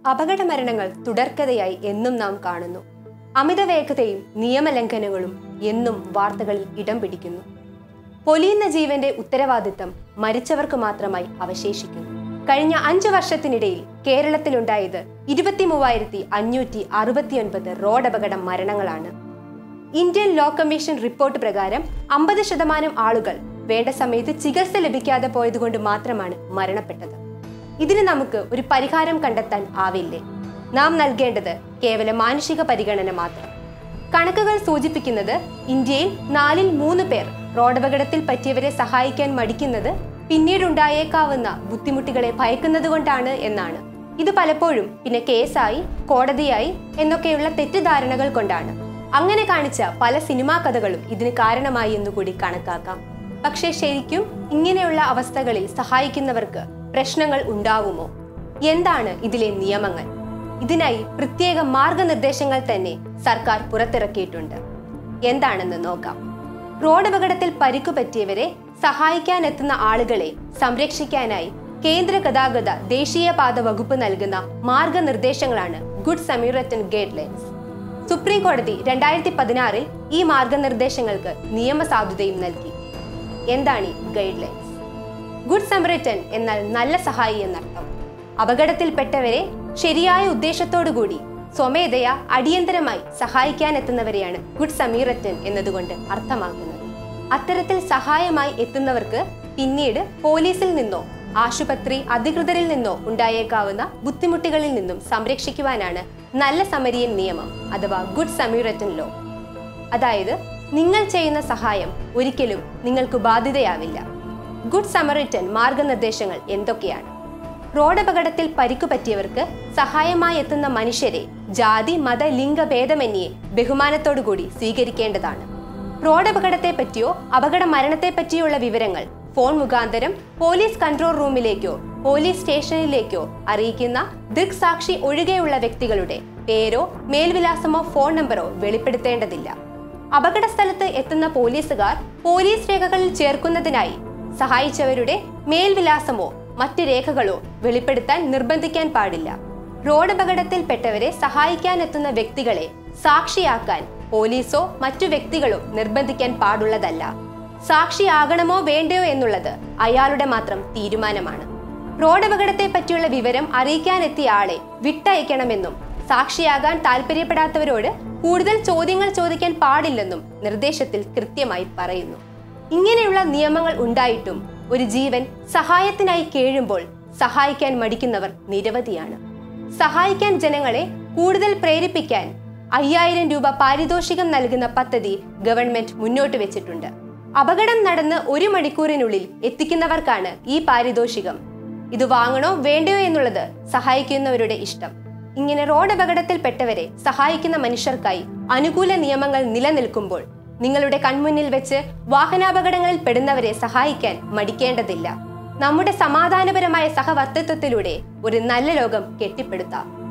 അപകട മരണങ്ങൾ തുടർക്കഥയായി എന്നും നാം കാണുന്നു അമിത വേഗതയും നിയമലംഘനങ്ങളും എന്നും വാർത്തകളിൽ ഇടം പിടിക്കുന്നു പൊലിയുന്ന ജീവന്റെ ഉത്തരവാദിത്തം മരിച്ചവർക്ക് മാത്രമായി അവശേഷിക്കുന്നു കഴിഞ്ഞ അഞ്ചു വർഷത്തിനിടയിൽ കേരളത്തിലുണ്ടായത് ഇരുപത്തി മൂവായിരത്തി അഞ്ഞൂറ്റി അറുപത്തിയൊൻപത് റോഡ് അപകട മരണങ്ങളാണ് ഇന്ത്യൻ ലോ കമ്മീഷൻ റിപ്പോർട്ട് പ്രകാരം അമ്പത് ശതമാനം ആളുകൾ വേണ്ട സമയത്ത് ചികിത്സ ലഭിക്കാതെ പോയതുകൊണ്ട് മാത്രമാണ് മരണപ്പെട്ടത് ഇതിന് നമുക്ക് ഒരു പരിഹാരം കണ്ടെത്താൻ ആവില്ലേ നാം നൽകേണ്ടത് കേവലം മാനുഷിക പരിഗണന മാത്രം കണക്കുകൾ സൂചിപ്പിക്കുന്നത് ഇന്ത്യയിൽ നാലിൽ മൂന്ന് പേർ റോഡപകടത്തിൽ പറ്റിയവരെ സഹായിക്കാൻ മടിക്കുന്നത് പിന്നീടുണ്ടായേക്കാവുന്ന ബുദ്ധിമുട്ടുകളെ ഭയക്കുന്നത് കൊണ്ടാണ് എന്നാണ് ഇത് പലപ്പോഴും പിന്നെ കേസായി കോടതിയായി എന്നൊക്കെയുള്ള തെറ്റിദ്ധാരണകൾ കൊണ്ടാണ് അങ്ങനെ കാണിച്ച പല സിനിമാ കഥകളും ഇതിന് കാരണമായി എന്നുകൂടി കണക്കാക്കാം പക്ഷേ ശരിക്കും ഇങ്ങനെയുള്ള അവസ്ഥകളിൽ സഹായിക്കുന്നവർക്ക് പ്രശ്നങ്ങൾ ഉണ്ടാവുമോ എന്താണ് ഇതിലെ നിയമങ്ങൾ ഇതിനായി പ്രത്യേക മാർഗനിർദ്ദേശങ്ങൾ തന്നെ സർക്കാർ പുറത്തിറക്കിയിട്ടുണ്ട് എന്താണെന്ന് നോക്കാം റോഡ് അപകടത്തിൽ പരിക്കു പറ്റിയവരെ സഹായിക്കാനെത്തുന്ന ആളുകളെ സംരക്ഷിക്കാനായി കേന്ദ്ര ഗതാഗത ദേശീയപാത വകുപ്പ് നൽകുന്ന മാർഗനിർദ്ദേശങ്ങളാണ് good samaritan guidelines supreme കോടതി രണ്ടായിരത്തി പതിനാറിൽ ഈ മാർഗനിർദ്ദേശങ്ങൾക്ക് നിയമസാധുതയും നൽകി എന്താണ് ഈ ഗൈഡ് ലൈൻസ് ഗുഡ് സമറിറ്റൻ എന്നാൽ നല്ല സഹായി എന്നർത്ഥം അപകടത്തിൽപ്പെട്ടവരെ ശരിയായ ഉദ്ദേശത്തോടുകൂടി സ്വമേധയാ അടിയന്തരമായി സഹായിക്കാനെത്തുന്നവരെയാണ് ഗുഡ് സമീററ്റൻ എന്നതുകൊണ്ട് അർത്ഥമാക്കുന്നത് അത്തരത്തിൽ സഹായമായി എത്തുന്നവർക്ക് പിന്നീട് പോലീസിൽ നിന്നോ ആശുപത്രി അധികൃതരിൽ നിന്നോ ഉണ്ടായേക്കാവുന്ന ബുദ്ധിമുട്ടുകളിൽ നിന്നും സംരക്ഷിക്കുവാനാണ് നല്ല സമരിയൻ നിയമം അഥവാ ഗുഡ് സമീററ്റൻ ലോ അതായത് നിങ്ങൾ ചെയ്യുന്ന സഹായം ഒരിക്കലും നിങ്ങൾക്ക് ബാധ്യതയാവില്ല ഗുഡ് സമറിറ്റൻ മാർഗനിർദ്ദേശങ്ങൾ എന്തൊക്കെയാണ് റോഡ് അപകടത്തിൽ പരിക്കു പറ്റിയവർക്ക് സഹായമായി എത്തുന്ന മനുഷ്യരെ ജാതി മത ലിംഗ ഭേദമന്യേ ബഹുമാനത്തോടുകൂടി സ്വീകരിക്കേണ്ടതാണ് റോഡ് അപകടത്തെ പറ്റിയോ അപകട മരണത്തെ പറ്റിയുള്ള വിവരങ്ങൾ ഫോൺ മുഖാന്തരം പോലീസ് കൺട്രോൾ റൂമിലേക്കോ പോലീസ് സ്റ്റേഷനിലേക്കോ അറിയിക്കുന്ന ദൃക്സാക്ഷി ഒഴികെയുള്ള വ്യക്തികളുടെ പേരോ മേൽവിലാസമോ ഫോൺ നമ്പറോ വെളിപ്പെടുത്തേണ്ടതില്ല അപകട സ്ഥലത്ത് എത്തുന്ന പോലീസുകാർ പോലീസ് രേഖകളിൽ ചേർക്കുന്നതിനായി സഹായിച്ചവരുടെ മേൽവിലാസമോ മറ്റ് രേഖകളോ വെളിപ്പെടുത്താൻ നിർബന്ധിക്കാൻ പാടില്ല റോഡ് അപകടത്തിൽപ്പെട്ടവരെ സഹായിക്കാൻ എത്തുന്ന വ്യക്തികളെ സാക്ഷിയാക്കാൻ പോലീസോ മറ്റു വ്യക്തികളോ നിർബന്ധിക്കാൻ പാടുള്ളതല്ല സാക്ഷിയാകണമോ വേണ്ടയോ എന്നുള്ളത് അയാളുടെ മാത്രം തീരുമാനമാണ് റോഡ് അപകടത്തെ പറ്റിയുള്ള വിവരം അറിയിക്കാനെത്തിയ ആളെ വിട്ടയക്കണമെന്നും സാക്ഷിയാകാൻ താല്പര്യപ്പെടാത്തവരോട് കൂടുതൽ ചോദ്യങ്ങൾ ചോദിക്കാൻ പാടില്ലെന്നും നിർദ്ദേശത്തിൽ കൃത്യമായി പറയുന്നു ഇങ്ങനെയുള്ള നിയമങ്ങൾ ഉണ്ടായിട്ടും ഒരു ജീവൻ സഹായത്തിനായി കേഴുമ്പോൾ സഹായിക്കാൻ മടിക്കുന്നവർ നിരവധിയാണ് സഹായിക്കാൻ ജനങ്ങളെ കൂടുതൽ പ്രേരിപ്പിക്കാൻ അയ്യായിരം രൂപ പാരിതോഷികം നൽകുന്ന പദ്ധതി ഗവൺമെന്റ് മുന്നോട്ട് വെച്ചിട്ടുണ്ട് അപകടം നടന്ന് ഒരു മണിക്കൂറിനുള്ളിൽ എത്തിക്കുന്നവർക്കാണ് ഈ പാരിതോഷികം ഇത് വാങ്ങണോ വേണ്ടയോ എന്നുള്ളത് സഹായിക്കുന്നവരുടെ ഇഷ്ടം ഇങ്ങനെ റോഡ് അപകടത്തിൽപ്പെട്ടവരെ സഹായിക്കുന്ന മനുഷ്യർക്കായി അനുകൂല നിയമങ്ങൾ നിലനിൽക്കുമ്പോൾ നിങ്ങളുടെ കൺമുന്നിൽ വെച്ച് വാഹനാപകടങ്ങളിൽ പെടുന്നവരെ സഹായിക്കാൻ മടിക്കേണ്ടതില്ല നമ്മുടെ സമാധാനപരമായ സഹവർത്തിത്വത്തിലൂടെ ഒരു നല്ല ലോകം കെട്ടിപ്പടുത്താം